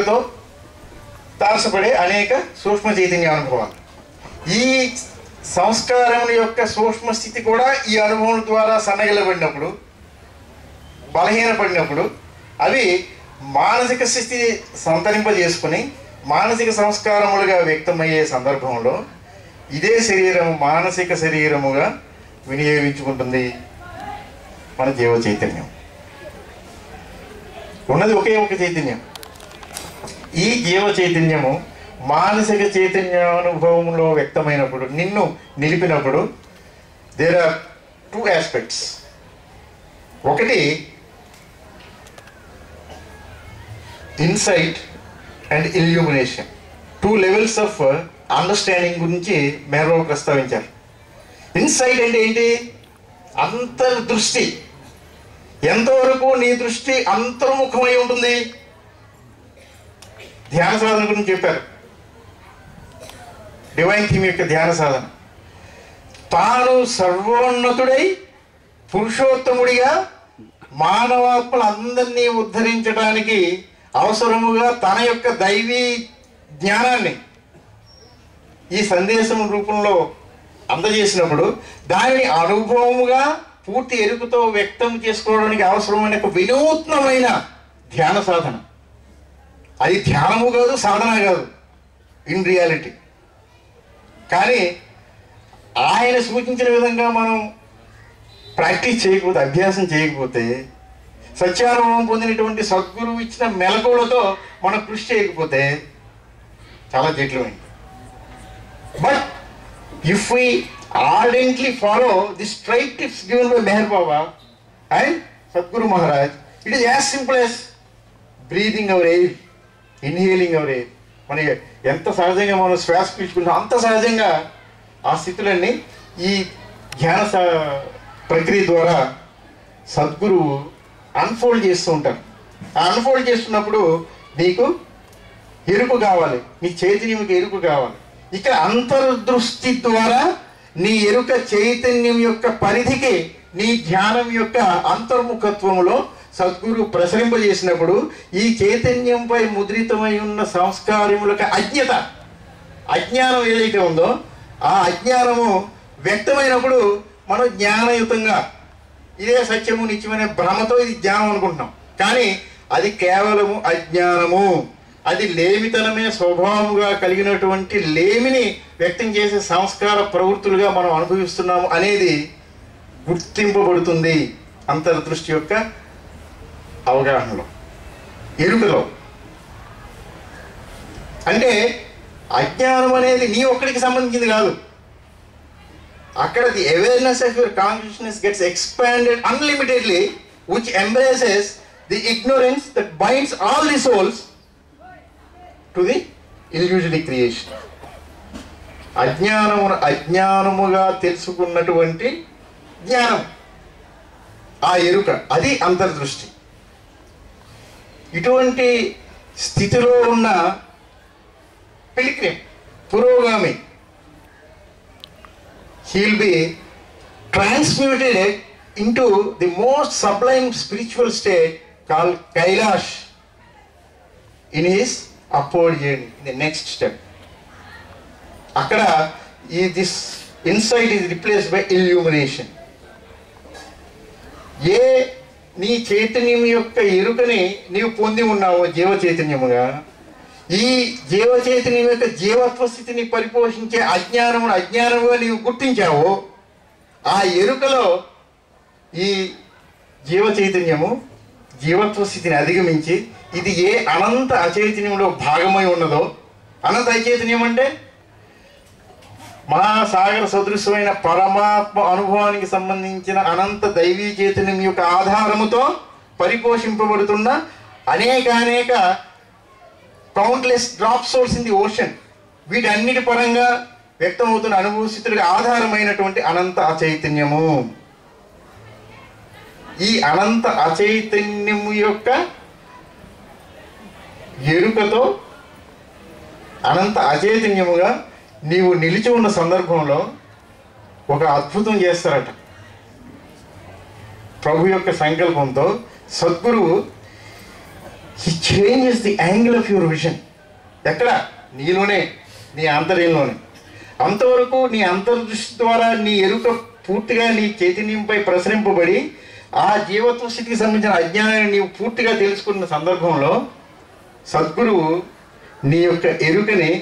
ఎరుకతో తారసపడే అనేక సూక్ష్మ చైతన్య అనుభవాలు ఈ సంస్కారం యొక్క సూక్ష్మ స్థితి కూడా ఈ అనుభవం ద్వారా సన్నగిలబడినప్పుడు బలహీనపడినప్పుడు అవి మానసిక స్థితి సంతరింపజేసుకుని మానసిక సంస్కారములుగా వ్యక్తమయ్యే సందర్భంలో ఇదే శరీరము మానసిక శరీరముగా వినియోగించుకుంటుంది మన జీవ చైతన్యం ఉన్నది ఒకే ఒక చైతన్యం ఈ జీవ చైతన్యము మానసిక చైతన్య అనుభవంలో వ్యక్తమైనప్పుడు నిన్ను నిలిపినప్పుడు దేర్ ఆర్ టూ ఆస్పెక్ట్స్ ఒకటి insight and illumination two levels of understanding గురించి మేరో ప్రస్తావించారు ఇన్సైట్ అంటే ఏంటి అంతర్దృష్టి ఎంతవరకు నీ దృష్టి అంతర్ముఖమై ఉంటుంది ధ్యాన సాధన గురించి చెప్పారు డివైన్ థీమ్ యొక్క ధ్యాన సాధన తాను సర్వోన్నతుడై పురుషోత్తముడిగా మానవాత్మలందరినీ ఉద్ధరించడానికి అవసరముగా తన యొక్క దైవీ జ్ఞానాన్ని ఈ సందేశం రూపంలో అందజేసినప్పుడు దానిని అనుభవముగా పూర్తి ఎరుకుతో వ్యక్తం చేసుకోవడానికి అవసరమైన ఒక వినూత్నమైన ధ్యాన సాధన అది ధ్యానము కాదు సాధన కాదు ఇన్ రియాలిటీ కానీ ఆయన సూచించిన విధంగా మనం ప్రాక్టీస్ చేయకపోతే అభ్యాసం చేయకపోతే సత్యానుభవం పొందినటువంటి సద్గురువు ఇచ్చిన మెలకువలతో మనం కృషి చేయకపోతే చాలా జటిలమైంది but if we ardently follow the straight tips given by Meher Baba and Sadguru Maharaj, it is as simple as breathing our air, inhaling our air. మన ఎంత సహజంగా మనం శ్వాస పీల్చుకుంటాం అంత సహజంగా ఆ స్థితులన్నీ ఈ ధ్యాన స- ప్రక్రియ ద్వారా సద్గురు అన్ఫోల్డ్ చేస్తూ ఉంటారు ఆ అన్ఫోల్డ్ చేస్తున్నప్పుడు నీకు ఎరుపు కావాలి నీ చైతన్యంకి ఎరుపు కావాలి ఇక్కడ అంతర్దృష్టి ద్వారా నీ ఎరుక చైతన్యం యొక్క పరిధికి నీ ధ్యానం యొక్క అంతర్ముఖత్వములో సద్గురు ప్రసరింపజేసినప్పుడు ఈ చైతన్యంపై ముద్రితమై ఉన్న సంస్కారములకు అజ్ఞత అజ్ఞానం ఏదైతే ఉందో ఆ అజ్ఞానము వ్యక్తమైనప్పుడు మనం జ్ఞానయుతంగా ఇదే సత్యము నిత్యమనే భ్రమతో ఇది జ్ఞానం అనుకుంటున్నాం కానీ అది కేవలము అజ్ఞానము అది లేమితనమే స్వభావముగా కలిగినటువంటి లేమిని వ్యక్తం చేసే సంస్కార ప్రవృత్తులుగా మనం అనుభవిస్తున్నాము అనేది గుర్తింపబడుతుంది అంతర్దృష్టి యొక్క అవగాహనలో ఎరుకలో అంటే అజ్ఞానం అనేది నీ ఒక్కడికి సంబంధించింది కాదు అక్కడ the awareness of your consciousness gets expanded unlimitedly which embraces the ignorance that binds all the souls to the illusory creation అజ్ఞానమును అజ్ఞానముగా తెలుసుకున్నటువంటి జ్ఞానం ఆ ఎరుక అది అంతర్దృష్టి ఇటువంటి స్థితిలో ఉన్న పిలిగ్రిమ్ పురోగామి he'll be transmuted into the most sublime spiritual state called Kailash in his upward journey, in the next step. అక్కడ ఈ this insight is replace by illumination ఏ నీ చైతన్యం యొక్క ఎరుకని నీవు పొంది ఉన్నావో జీవ చైతన్యముగా ఈ జీవ చైతన్యం యొక్క జీవత్వ స్థితిని పరిపోషించే అజ్ఞానమును అజ్ఞానముగా నీవు గుర్తించావో ఆ ఎరుకలో ఈ జీవ చైతన్యము జీవత్వ స్థితిని అధిగమించి ఇది ఏ అనంత అచైతన్యంలో భాగమై ఉన్నదో అనంత అచైతన్యం అంటే మహాసాగర సదృశమైన పరమాత్మ అనుభవానికి సంబంధించిన అనంత దైవీ చైతన్యం యొక్క ఆధారముతో పరిపోషింపబడుతున్న అనేకానేక countless drop souls in the ocean వీటన్నిటి పరంగా వ్యక్తమవుతున్న అనుభవ స్థితులకు ఆధారమైనటువంటి అనంత అచైతన్యము ఈ అనంత అచైతన్యము యొక్క ఎరుకతో అనంత అచైతన్యముగా నీవు నిలిచి ఉన్న సందర్భంలో ఒక అద్భుతం చేస్తారట ప్రభు యొక్క సంకల్పంతో సద్గురువు he changes the angle of your vision ఎక్కడ నీలోనే నీ ఆంతర్యంలోనే అంతవరకు నీ అంతర్దృష్టి ద్వారా నీ ఎరుక పూర్తిగా నీ చైతన్యంపై ప్రసరింపబడి ఆ జీవత్వ స్థితికి సంబంధించిన అజ్ఞానాన్ని నీవు పూర్తిగా తెలుసుకున్న సందర్భంలో సద్గురువు నీ యొక్క ఎరుకని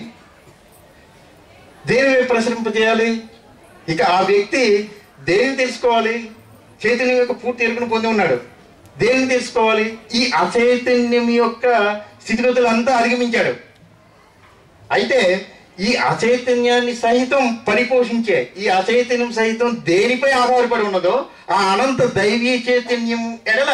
దేని వైపు ప్రసరింపజేయాలి ఇక ఆ వ్యక్తి దేని తెలుసుకోవాలి చైతన్యం యొక్క పూర్తి ఎరుకను పొంది ఉన్నాడు దేన్ని తెలుసుకోవాలి ఈ అచైతన్యం యొక్క స్థితిగతులు అంతా అధిగమించాడు అయితే ఈ అచైతన్యాన్ని సహితం పరిపోషించే ఈ అచైతన్యం సహితం దేనిపై ఆధారపడి ఉన్నదో ఆ అనంత దైవీ చైతన్యం ఎడల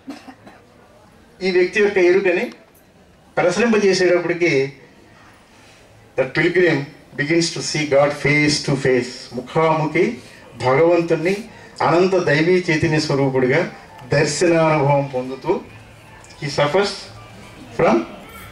ఈ వ్యక్తి యొక్క ఎరుకని ప్రసరింపజేసేటప్పటికి the pilgrim begins to see God face to face ముఖాముఖి భగవంతుణ్ణి అనంత దైవీ చైతన్య స్వరూపుడిగా దర్శనానుభవం పొందుతూ ఈ suffers from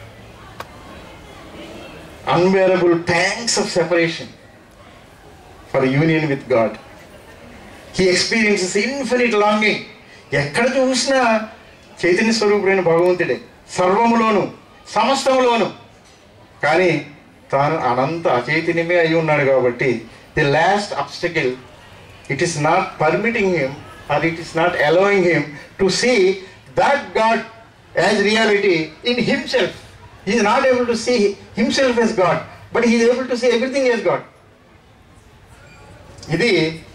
unbearable pangs of separation for union with God he experiences infinite longing ఎక్కడ చూసినా చైతన్య స్వరూపుడైన భగవంతుడే సర్వములోను సమస్తములోను కానీ తాను అనంత అచైతన్యమే అయి ఉన్నాడు కాబట్టి the last obstacle it is not permitting him or it is not allowing him to see that God as reality in himself is not able to see himself as God but he able to see everything as God ఇది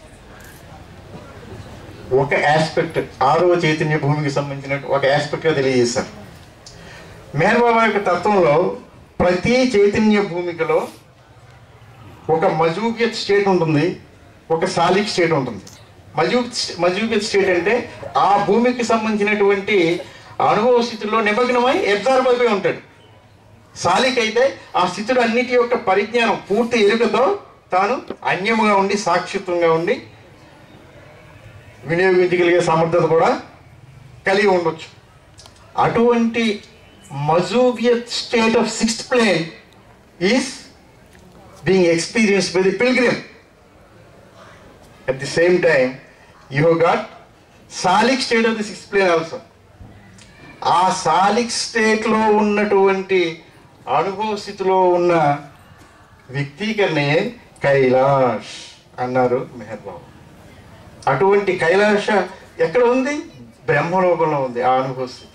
ఒక aspect ఆరవ చైతన్య భూమికి సంబంధించిన ఒక ఆస్పెక్ట్గా తెలియజేశారు Meyer బాబా యొక్క తత్వంలో ప్రతి చైతన్య భూమికలో ఒక మజూబియత్ స్టేట్ ఉంటుంది ఒక సాలిక్ స్టేట్ ఉంటుంది మజూ మజూబియత్ స్టేట్ అంటే ఆ భూమికి సంబంధించినటువంటి అనుభవ స్థితిలో నిమగ్నమై అబ్జర్వ్ అయిపోయి ఉంటాడు సాలిక్ అయితే ఆ స్థితులు అన్నిటి యొక్క పరిజ్ఞానం పూర్తి ఎరుకతో తాను అన్యముగా ఉండి సాక్షిత్వంగా ఉండి వినియోగించగలిగే సమర్థత కూడా కలిగి ఉండొచ్చు అటువంటి మజూబియత్ state of sixth plane is being experienced by the pilgrim at the same time you got సాలిక్ state of the sixth plane also ఆ సాలిక్ స్టేట్లో ఉన్నటువంటి అనుభవ స్థితిలో ఉన్న వ్యక్తీకరణే కైలాష్ అన్నారు మెహర్ బాబు అటువంటి కైలాస ఎక్కడ ఉంది బ్రహ్మలోకంలో ఉంది ఆ అనుభవ స్థితి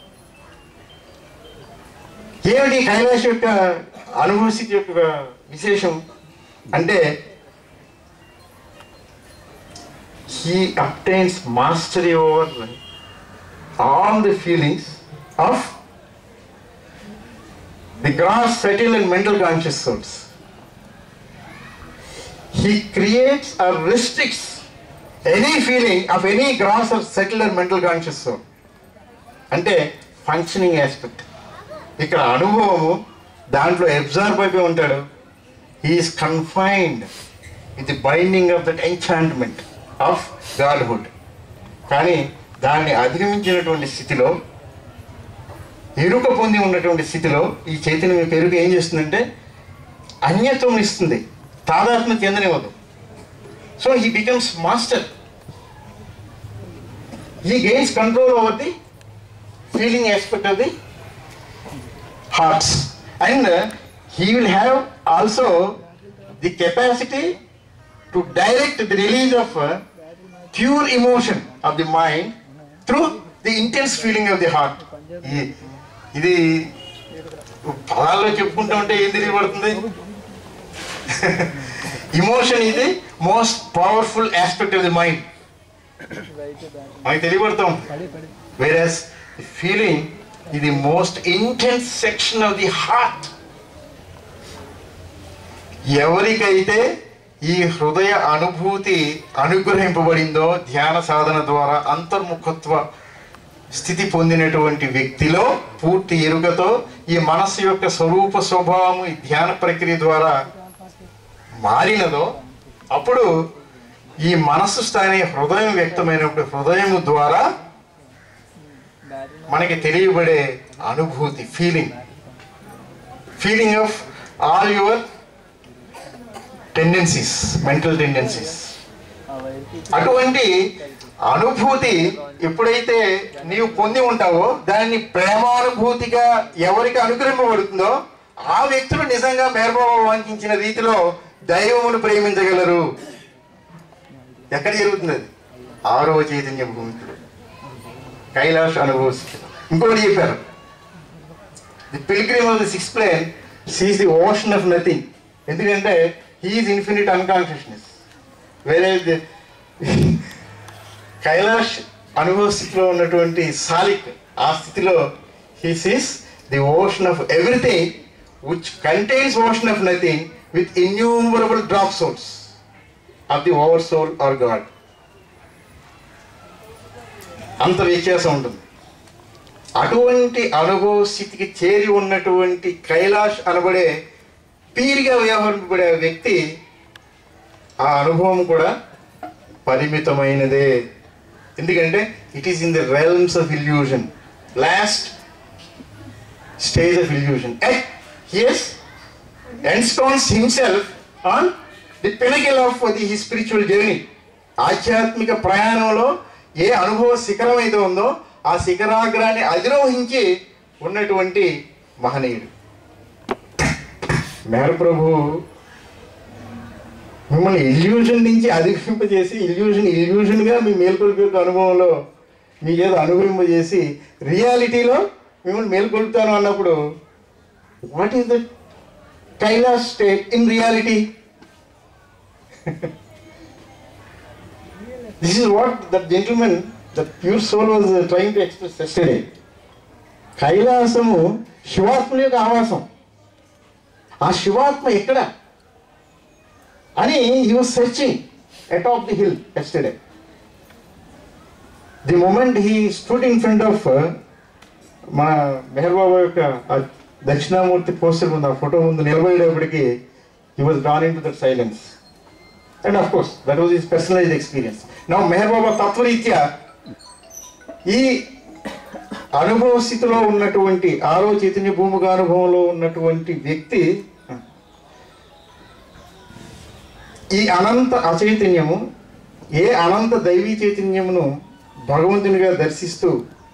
ఏమిటి కైలాస యొక్క అనుభవ స్థితి యొక్క విశేషం అంటే he obtains mastery over all the feelings of the gross subtle and mental conscious souls he creates or restricts any feeling of any gross or settled or mental conscious soul అంటే ఫంక్షనింగ్ ఆస్పెక్ట్ ఇక్కడ అనుభవము దాంట్లో observe అయిపోయి ఉంటాడు he is confined with the binding of that enchantment of godhood కానీ దాన్ని అధిగమించినటువంటి స్థితిలో ఎరుక పొంది ఉన్నటువంటి స్థితిలో ఈ చైతన్యం యొక్క ఎరుక ఏం చేస్తుందంటే అన్యత్వం ఇస్తుంది తాదాత్మ్యం చెందనివ్వదు so he becomes master he gains control over the feeling aspect of the hearts and he will have also the capacity to direct the release of pure emotion of the mind through the intense feeling of the heart ఇది పదాల్లో చెప్పుకుంటా ఉంటే ఏం తిరిగి పడుతుంది emotion ఇది most powerful aspect of the mind మనకి తెలియబడతాం వేరస్ ఫీలింగ్ ఇది most intense section of the heart ఎవరికైతే ఈ హృదయ అనుభూతి అనుగ్రహింపబడిందో ధ్యాన సాధన ద్వారా అంతర్ముఖత్వ స్థితి పొందినటువంటి వ్యక్తిలో పూర్తి ఎరుకతో ఈ మనస్సు యొక్క స్వరూప స్వభావం ఈ ధ్యాన ప్రక్రియ ద్వారా మారినదో అప్పుడు ఈ మనస్సు స్థాయి హృదయం వ్యక్తమైనప్పుడు హృదయం ద్వారా మనకి తెలియబడే అనుభూతి feeling feeling of all your tendencies mental tendencies అటువంటి అనుభూతి ఎప్పుడైతే నీవు పొంది ఉంటావో దాన్ని ప్రేమానుభూతిగా ఎవరికి అనుగ్రహింపబడుతుందో ఆ వ్యక్తులు నిజంగా మేరబాబు వంకించిన రీతిలో దైవమును ప్రేమించగలరు ఎక్కడ జరుగుతుంది అది ఆరో చైతన్య భూమిలో కైలాష్ అనుభవిస్తుంది ఇంకోటి చెప్పారు the pilgrim of the six plane sees the ocean of nothing ఎందుకంటే హీఈస్ ఇన్ఫినిట్ అన్కాన్షియస్నెస్ వేరే కైలాష్ అనుభవ స్థితిలో ఉన్నటువంటి సాలిక్ ఆ స్థితిలో he sees the ocean of everything which contains ocean of nothing with innumerable drop souls of the over soul or God అంత వ్యత్యాసం ఉంటుంది అటువంటి అనుభవ స్థితికి చేరి ఉన్నటువంటి కైలాష్ అనబడే పీరిగా వ్యవహరింపబడే వ్యక్తి ఆ అనుభవం కూడా పరిమితమైనదే ఎందుకంటే it is in the realms of illusion last stage of illusion he is ensconced himself on the pinnacle of the high spiritual journey ఆధ్యాత్మిక ప్రయాణంలో ఏ అనుభవ శిఖరం అయితే ఉందో ఆ శిఖరాగ్రాన్ని అధిరోహించి ఉన్నటువంటి మహనీయుడు మేర ప్రభు మిమ్మల్ని ఇల్యూషన్ నుంచి అధిగమింపజేసి ఇల్యూషన్ ఇల్యూషన్గా మీ మేల్కొల్పే యొక్క అనుభవంలో మీ ఏదో అనుభవింపజేసి రియాలిటీలో మిమ్మల్ని మేల్కొల్పుతాను అన్నప్పుడు what is the Kailas state in reality this is what that gentlemen that pure soul was trying to express yesterday కైలాసము శివాత్మ యొక్క ఆవాసం ఆ శివాత్మ ఎక్కడ అని he was searching at of the hill yesterday the moment he stood in front of మన మెహర్ బాబా యొక్క ఆ దక్షిణామూర్తి పోస్టర్ ముందు ఆ ఫోటో ముందు నిలబడేటప్పటికి he was drawn into that silence and of course that was his personalise experience నా మెహర్ బాబా తత్వరీత్యా ఈ అనుభవ స్థితిలో ఉన్నటువంటి ఆరో చైతన్య భూమిక అనుభవంలో ఉన్నటువంటి వ్యక్తి ఈ అనంత అచైతన్యము ఏ అనంత దైవీ చైతన్యమును భగవంతునిగా దర్శిస్తూ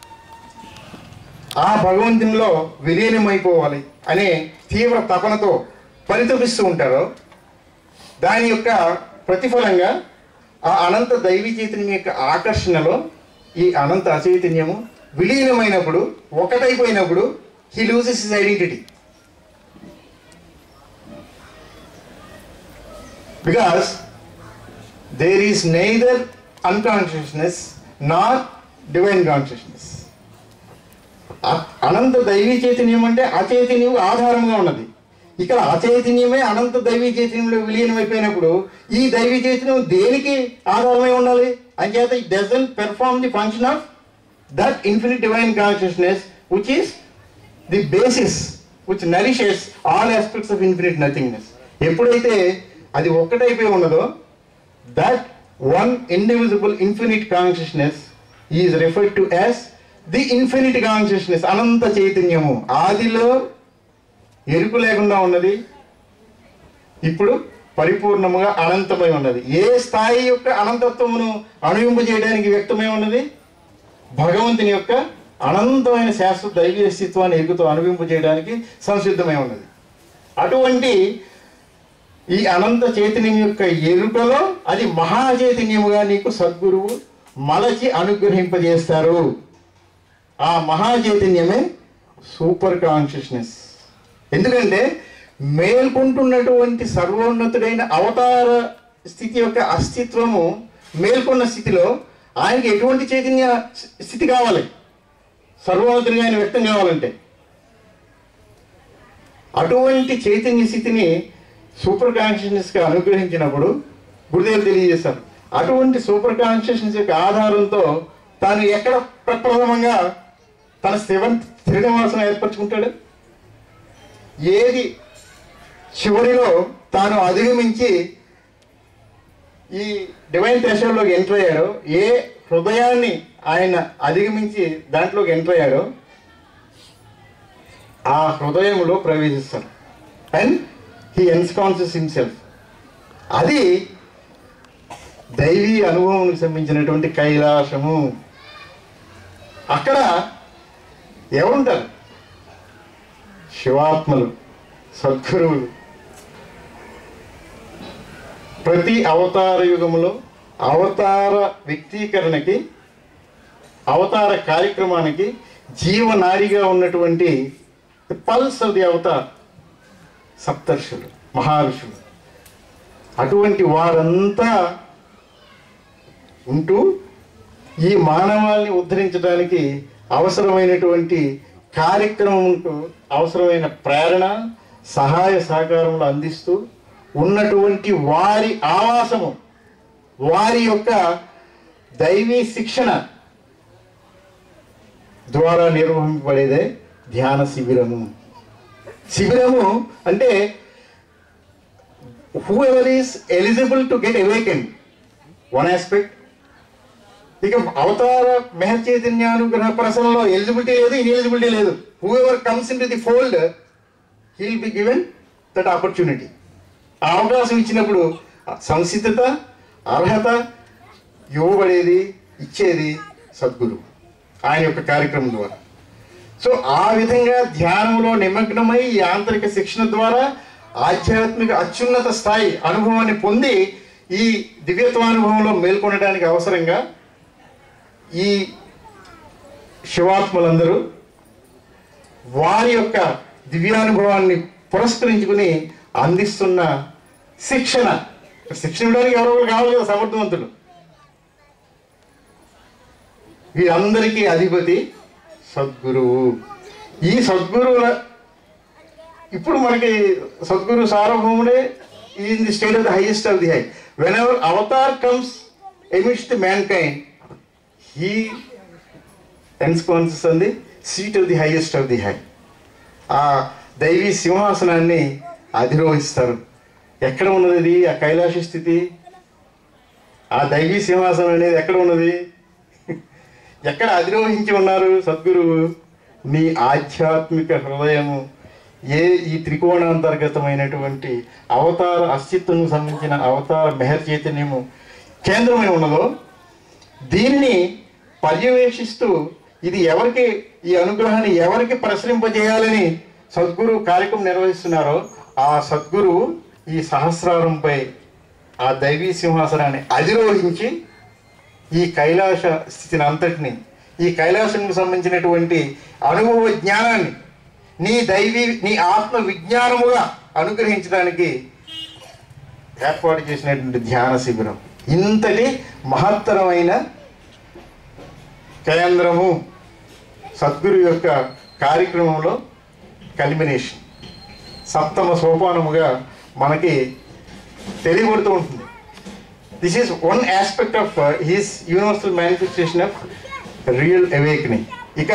ఆ భగవంతునిలో విలీనమైపోవాలి అనే తీవ్ర తపనతో పరితపిస్తూ ఉంటారో దాని యొక్క ప్రతిఫలంగా ఆ అనంత దైవీ చైతన్యం యొక్క ఆకర్షణలో ఈ అనంత అచైతన్యము విలీనమైనప్పుడు ఒకటైపోయినప్పుడు he loses his identity because there is neither unconsciousness not divine consciousness అనంత దైవీ చైతన్యం అంటే అచైతన్యం ఆధారంగా ఉన్నది ఇక్కడ అచైతన్యమే అనంత దైవీ చైతన్యంలో విలీనమైపోయినప్పుడు ఈ దైవీ చైతన్యం దేనికి ఆధారమై ఉండాలి అంచేత it doesn't perform the function of that infinite divine consciousness which is the basis which nourishes all aspects of infinite nothingness ఎప్పుడైతే అది ఒక్కటైపోయి ఉన్నదో that one indivisible infinite consciousness is referred to as the infinite consciousness అనంత చైతన్యము ఆదిలో ఎరుపు లేకుండా ఉన్నది ఇప్పుడు పరిపూర్ణముగా అనంతమై ఉన్నది ఏ స్థాయి యొక్క అనంతత్వమును అనువింపు చేయడానికి వ్యక్తమై ఉన్నది భగవంతుని యొక్క అనంతమైన శాశ్వత దైవీ అస్తిత్వాన్ని ఎరుగుతూ అనువింపు చేయడానికి సంసిద్ధమై ఉన్నది అటువంటి ఈ అనంత చైతన్యం యొక్క ఎరుకలో అది మహా చైతన్యముగా నీకు సద్గురువు మలచి అనుగ్రహింపజేస్తారు ఆ మహా చైతన్యమే సూపర్ కాన్షియస్నెస్ ఎందుకంటే మేల్కొంటున్నటువంటి సర్వోన్నతుడైన అవతార స్థితి యొక్క అస్తిత్వము మేల్కొన్న స్థితిలో ఆయనకి ఎటువంటి చైతన్య స్థితి కావాలి సర్వోన్నతుడిగా ఆయన వ్యక్తం కావాలంటే అటువంటి చైతన్య స్థితిని సూపర్ కాన్షియస్నెస్గా అనుగ్రహించినప్పుడు గురుదేవులు తెలియజేశారు అటువంటి సూపర్ కాన్షియస్నెస్ యొక్క ఆధారంతో తాను ఎక్కడ ప్రప్రథమంగా తన శివ శ్రీనివాసం ఏర్పరచుకుంటాడు ఏది చివరిలో తాను అధిగమించి ఈ డివైన్ థ్రెషర్లోకి ఎంటర్ అయ్యాడో ఏ హృదయాన్ని ఆయన అధిగమించి దాంట్లోకి ఎంటర్ అయ్యాడో ఆ హృదయంలో ప్రవేశిస్తాడు అండ్ హీ ఎన్స్కాన్సెస్ హిమ్సెల్ఫ్ అది దైవీ అనుభవంకి సంబంధించినటువంటి కైలాసము అక్కడ ఎవరుంటారు శివాత్మలు సద్గురువులు ప్రతి అవతార యుగములో అవతార వ్యక్తీకరణకి అవతార కార్యక్రమానికి జీవనాడిగా ఉన్నటువంటి పల్స్ ఆఫ్ ది అవతార్ సప్తర్షులు మహర్షులు అటువంటి వారంతా ఉంటూ ఈ మానవాల్ని ఉద్ధరించడానికి అవసరమైనటువంటి కార్యక్రమంకు అవసరమైన ప్రేరణ సహాయ సహకారములు అందిస్తూ ఉన్నటువంటి వారి ఆవాసము వారి యొక్క దైవీ శిక్షణ ద్వారా నిర్వహింపబడేదే ధ్యాన శిబిరము శిబిరము అంటే whoever is eligible to get awakened one aspect ఇక అవతార మెహర్ చైతన్యానుగ్రహ ప్రసంలో ఎలిజిబిలిటీ లేదు ఇన్ఎలిజిబిలిటీ లేదు whoever comes into the fold he'll be given that opportunity ఆ అవకాశం ఇచ్చినప్పుడు సంసిద్ధత అర్హత ఇవ్వబడేది ఇచ్చేది సద్గురు ఆయన యొక్క కార్యక్రమం ద్వారా సో ఆ విధంగా ధ్యానంలో నిమగ్నమై ఈ ఆంతరిక శిక్షణ ద్వారా ఆధ్యాత్మిక అత్యున్నత స్థాయి అనుభవాన్ని పొంది ఈ దివ్యత్వానుభవంలో మేల్కొనడానికి అవసరంగా ఈ శివాత్మలందరూ వారి యొక్క దివ్యానుభవాన్ని పురస్కరించుకుని అందిస్తున్న శిక్షణ శిక్షణ ఇవ్వడానికి ఎవరో ఒకరు కావాలి కదా సమర్థవంతులు వీరందరికీ అధిపతి సద్గురువు ఈ సద్గురువుల ఇప్పుడు మనకి సద్గురు సార్వభౌముడే is the state of the highest of the high whenever avatar comes amidst the mankind he ensconces on the seat of the highest of the high ఆ దైవీ సింహాసనాన్ని అధిరోహిస్తారు ఎక్కడ ఉన్నది ఇది ఆ కైలాస స్థితి ఆ దైవీ సింహాసనం అనేది ఎక్కడ ఉన్నది ఎక్కడ అధిరోహించి ఉన్నారు సద్గురువు నీ ఆధ్యాత్మిక హృదయము ఏ ఈ త్రికోణాంతర్గతమైనటువంటి అవతార అస్తిత్వం సంబంధించిన అవతార మెహర్ చైతన్యము కేంద్రమై ఉన్నదో దీనిని పర్యవేక్షిస్తూ ఇది ఎవరికి ఈ అనుగ్రహాన్ని ఎవరికి ప్రసరింపజేయాలని సద్గురు కార్యక్రమం నిర్వహిస్తున్నారో ఆ సద్గురు ఈ సహస్రారంపై ఆ దైవీ సింహాసనాన్ని అధిరోహించి ఈ కైలాస స్థితిని అంతటిని ఈ కైలాసంకు సంబంధించినటువంటి అనుభవ జ్ఞానాన్ని నీ దైవీ నీ ఆత్మ విజ్ఞానముగా అనుగ్రహించడానికి ఏర్పాటు చేసినటువంటి ధ్యాన శిబిరం ఇంతటి మహత్తరమైన కేంద్రము సద్గురు యొక్క కార్యక్రమంలో కల్మినేషన్ సప్తమ సోపానముగా మనకి తెలియబడుతూ ఉంటుంది this is one aspect of his universal manifestation of real awakening ఇక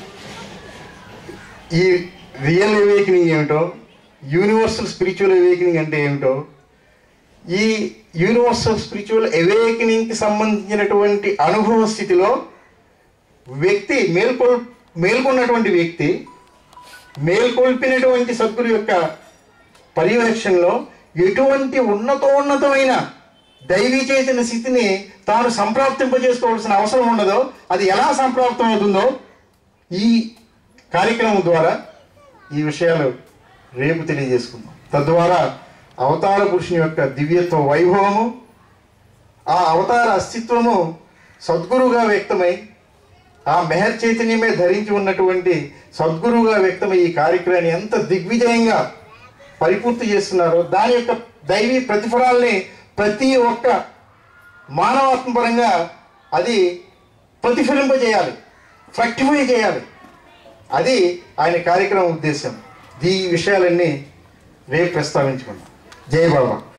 ఈ రియల్ అవేకనింగ్ ఏమిటో యూనివర్సల్ స్పిరిచువల్ అవేకనింగ్ అంటే ఏమిటో ఈ యూనివర్సల్ స్పిరిచువల్ అవేకనింగ్కి సంబంధించినటువంటి అనుభవ స్థితిలో వ్యక్తి మేల్కొల్ మేల్కొన్నటువంటి వ్యక్తి మేల్కొల్పినటువంటి సద్గురు యొక్క పర్యవేక్షణలో ఎటువంటి ఉన్నతోన్నతమైన దైవీ చైతన్య స్థితిని తాను సంప్రాప్తింపజేసుకోవాల్సిన అవసరం ఉండదో అది ఎలా సంప్రాప్తం అవుతుందో ఈ కార్యక్రమం ద్వారా ఈ విషయాలు రేపు తెలియజేసుకుందాం తద్వారా అవతార పురుషుని యొక్క దివ్యత్వ వైభవము ఆ అవతార అస్తిత్వము సద్గురుగా వ్యక్తమై ఆ మెహర్ చైతన్యమే ధరించి ఉన్నటువంటి సద్గురువుగా వ్యక్తమై ఈ కార్యక్రమాన్ని ఎంత దిగ్విజయంగా పరిపూర్తి చేస్తున్నారో దాని యొక్క దైవీ ప్రతిఫలాల్ని ప్రతి ఒక్క మానవాత్మపరంగా అది ప్రతిఫలింపజేయాలి ఫ్రక్టిఫై చేయాలి అది ఆయన కార్యక్రమం ఉద్దేశం ఈ విషయాలన్నీ రేపు ప్రస్తావించుకుందాం జై బాబా